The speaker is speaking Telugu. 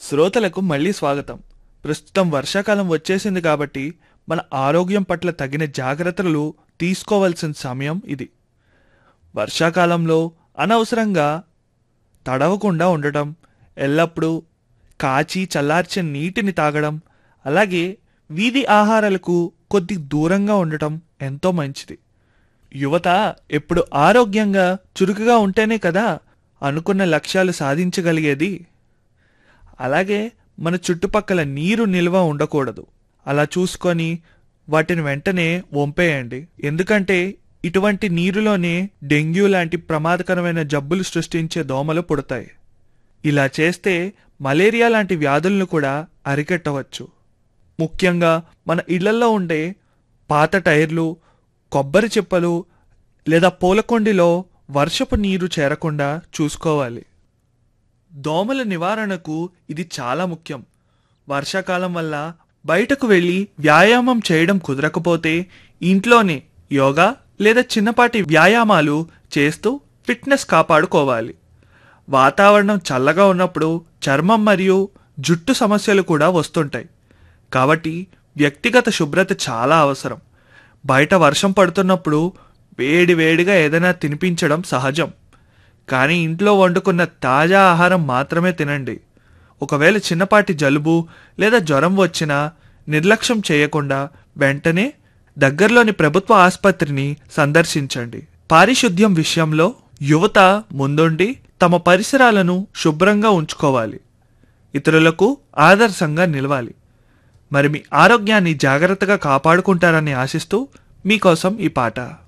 శ్రోతలకు మళ్ళీ స్వాగతం ప్రస్తుతం వర్షాకాలం వచ్చేసింది కాబట్టి మన ఆరోగ్యం పట్ల తగిన జాగ్రత్తలు తీసుకోవాల్సిన సమయం ఇది వర్షాకాలంలో అనవసరంగా తడవకుండా ఉండటం ఎల్లప్పుడూ కాచి చల్లార్చిన నీటిని తాగడం అలాగే వీధి ఆహారాలకు కొద్ది దూరంగా ఉండటం ఎంతో మంచిది యువత ఎప్పుడు ఆరోగ్యంగా చురుకుగా ఉంటేనే కదా అనుకున్న లక్ష్యాలు సాధించగలిగేది అలాగే మన చుట్టుపక్కల నీరు నిల్వ ఉండకూడదు అలా చూసుకొని వాటిని వెంటనే వంపేయండి ఎందుకంటే ఇటువంటి నీరులోనే డెంగ్యూ లాంటి ప్రమాదకరమైన జబ్బులు సృష్టించే దోమలు పుడతాయి ఇలా చేస్తే మలేరియా లాంటి వ్యాధులను కూడా అరికట్టవచ్చు ముఖ్యంగా మన ఇళ్లలో ఉండే పాత టైర్లు కొబ్బరి చిప్పలు లేదా పూలకొండిలో వర్షపు నీరు చేరకుండా చూసుకోవాలి దోమల నివారణకు ఇది చాలా ముఖ్యం వర్షాకాలం వల్ల బయటకు వెళ్ళి వ్యాయామం చేయడం కుదరకపోతే ఇంట్లోనే యోగా లేదా చిన్నపాటి వ్యాయామాలు చేస్తూ ఫిట్నెస్ కాపాడుకోవాలి వాతావరణం చల్లగా ఉన్నప్పుడు చర్మం మరియు జుట్టు సమస్యలు కూడా వస్తుంటాయి కాబట్టి వ్యక్తిగత శుభ్రత చాలా అవసరం బయట వర్షం పడుతున్నప్పుడు వేడి వేడిగా ఏదైనా తినిపించడం సహజం కానీ ఇంట్లో వండుకున్న తాజా ఆహారం మాత్రమే తినండి ఒకవేళ చిన్నపాటి జలుబు లేదా జ్వరం వచ్చినా నిర్లక్ష్యం చేయకుండా వెంటనే దగ్గరలోని ప్రభుత్వ ఆసుపత్రిని సందర్శించండి పారిశుద్ధ్యం విషయంలో యువత ముందుండి తమ పరిసరాలను శుభ్రంగా ఉంచుకోవాలి ఇతరులకు ఆదర్శంగా నిలవాలి మరి మీ ఆరోగ్యాన్ని జాగ్రత్తగా కాపాడుకుంటారని ఆశిస్తూ మీకోసం ఈ పాట